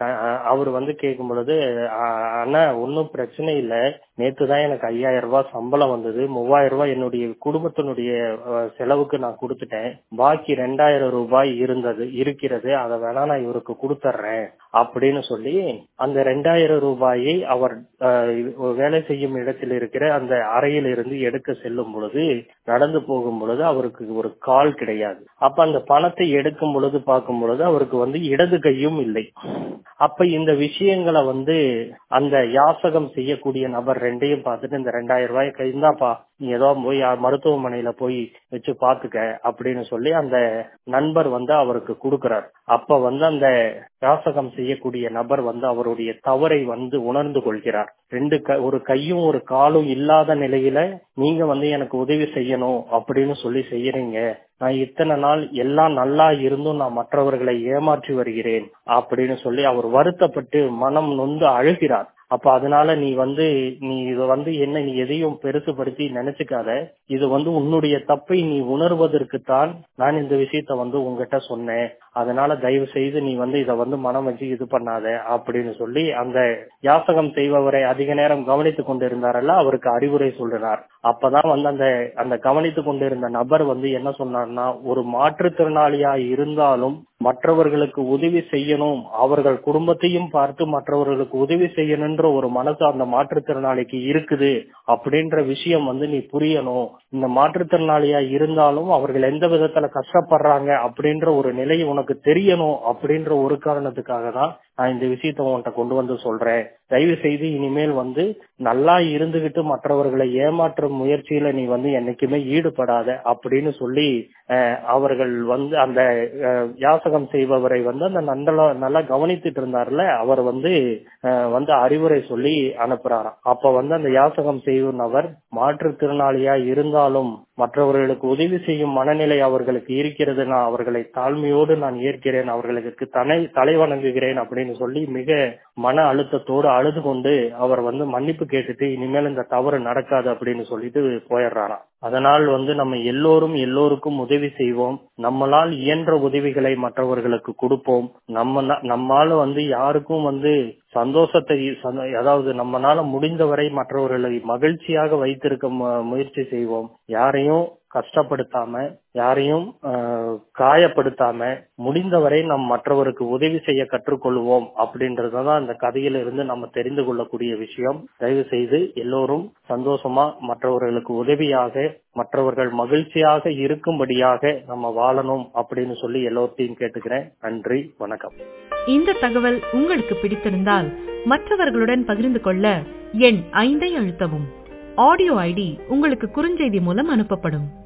அவர் வந்து கேட்கும் பொழுது "அ- அண்ணா ஒன்றும் பிரச்சனை இல்லை நேத்து தான் எனக்கு ஐயாயிரம் ரூபாய் சம்பளம் வந்தது மூவாயிரம் ரூபாய் என்னுடைய குடும்பத்தினுடைய அஹ், செலவுக்கு நான் கொடுத்துட்டேன் பாக்கி ரெண்டாயிரம் ரூபாய் இருந்தது இருக்கிறது அதை வேணா நான் இவருக்கு கொடுத்துட்றேன் அப்படின்னு சொல்லி அந்த ரெண்டாயிரம் ரூபாயை அவர் அஹ், இது- வேலை செய்யும் இடத்தில் இருக்கிற அந்த அறையில் இருந்து எடுக்க செல்லும் பொழுது நடந்து போகும் பொழுது அவருக்கு ஒரு கால் கிடையாது அப்ப அந்த பணத்தை எடுக்கும் பொழுது பார்க்கும் பொழுது அவருக்கு வந்து இடது கையும் இல்லை அப்ப இந்த விஷயங்களை வந்து அந்த யாசகம் செய்யக்கூடிய நபர் ரெண்டையும் பார்த்துட்டு இந்த ரெண்டாயிரம் ரூபாய் கைந்தாப்பா நீ ஏதோ போய் யா- மருத்துவமனையில போய் வச்சு பாத்துக்க அப்படின்னு சொல்லி அந்த நண்பர் வந்து அவருக்கு கொடுக்கிறார் அப்ப வந்து அந்த யாசகம் செய்யக்கூடிய நபர் வந்து அவருடைய தவறை வந்து உணர்ந்து கொள்கிறார் ரெண்டு க ஒரு கையும் ஒரு காலும் இல்லாத நிலையில நீங்க வந்து எனக்கு உதவி செய்யணும் அப்படின்னு சொல்லி செய்யறீங்க நான் இத்தனை நாள் எல்லாம் நல்லா இருந்தும் நான் மற்றவர்களை ஏமாற்றி வருகிறேன் அப்படின்னு சொல்லி அவர் வருத்தப்பட்டு மனம் நொந்து அழுகிறார் அப்ப அதனால நீ வந்து நீ இத வந்து என்ன நீ எதையும் பெருசுபடுத்தி நினைச்சுக்காத இது வந்து உன்னுடைய தப்பை நீ உணர்வதற்கு தான் நான் இந்த விஷயத்த வந்து உங்ககிட்ட சொன்னேன் அதனால தயவு செய்து நீ வந்து இத வந்து மனம் வச்சு இது பண்ணாத அப்படின்னு சொல்லி அந்த யாசகம் செய்பவரை அதிக நேரம் கவனித்துக் கொண்டிருந்தாரல்ல அவருக்கு அறிவுரை சொல்றார் அப்பதான் வந்து அந்த அந்த கவனித்துக் கொண்டிருந்த நபர் வந்து என்ன சொன்னார்னா ஒரு மாற்றுத்திறனாளியா இருந்தாலும் மற்றவர்களுக்கு உதவி செய்யணும் அவர்கள் குடும்பத்தையும் பார்த்து மற்றவர்களுக்கு உதவி செய்யணும்ன்ற ஒரு மனசு அந்த மாற்றுத்திறனாளிக்கு இருக்குது அப்படின்ற விஷயம் வந்து நீ புரியணும் இந்த மாற்றுத்திறனாளியா இருந்தாலும் அவர்கள் எந்த விதத்துல கஷ்டப்படுறாங்க அப்படின்ற ஒரு நிலை உனக்கு தெரியணும் அப்படின்ற ஒரு காரணத்துக்காக தான் நான் இந்த விஷயத்த உன்கிட்ட கொண்டு வந்து சொல்றேன் தயவு செய்து இனிமேல் வந்து நல்லா இருந்துகிட்டு மற்றவர்களை ஏமாற்றும் முயற்சியில நீ வந்து என்னைக்குமே ஈடுபடாத அப்படின்னு சொல்லி அஹ், அவர்கள் வந்து அந்த அஹ், யாசகம் செய்பவரை வந்து அந்த நந்தல நல்லா கவனித்துட்டு இருந்தார்ல அவர் வந்து அஹ், வந்து அறிவுரை சொல்லி அனுப்புறாராம் அப்ப வந்து அந்த யாசகம் செய்யும் நபர் மாற்றுத்திறனாளியா இருந்தாலும் மற்றவர்களுக்கு உதவி செய்யும் மனநிலை அவர்களுக்கு இருக்கிறது நான் அவர்களை தாழ்மையோடு நான் ஏற்கிறேன் அவர்களுக்கு தலை தலை வணங்குகிறேன் அப்படின்னு சொல்லி மிக மன அழுத்தத்தோடு அழுது கொண்டு அவர் வந்து மன்னிப்பு கேட்டுட்டு இனிமேல் இந்த தவறு நடக்காது அப்படின்னு சொல்லிட்டு போயிடுறாராம் அதனால் வந்து நம்ம எல்லோரும் எல்லோருக்கும் உதவி செய்வோம் நம்மளால் இயன்ற உதவிகளை மற்றவர்களுக்கு கொடுப்போம் நம்ம நம்மால வந்து யாருக்கும் வந்து சந்தோஷத்தை சந்தோ- அதாவது நம்மனால முடிந்தவரை மற்றவர்களை மகிழ்ச்சியாக வைத்திருக்க மு- முயற்சி செய்வோம் யாரையும் கஷ்டப்படுத்தாம யாரையும் ஆஹ், காயப்படுத்தாம முடிந்தவரை நம் மற்றவருக்கு உதவி செய்ய கற்றுக்கொள்வோம் அப்படின்றதுதான் இந்த கதையில இருந்து நம்ம தெரிந்து கொள்ளக்கூடிய விஷயம் தயவு செய்து எல்லோரும் சந்தோஷமா மற்றவர்களுக்கு உதவியாக மற்றவர்கள் மகிழ்ச்சியாக இருக்கும்படியாக நம்ம வாழணும் அப்படின்னு சொல்லி எல்லோர்த்தையும் கேட்டுக்கிறேன் நன்றி வணக்கம் இந்த தகவல் உங்களுக்கு பிடித்திருந்தால் மற்றவர்களுடன் பகிர்ந்து கொள்ள எண் ஐந்தை அழுத்தவும் ஆடியோ ஐடி உங்களுக்கு குறுஞ்செய்தி மூலம் அனுப்பப்படும்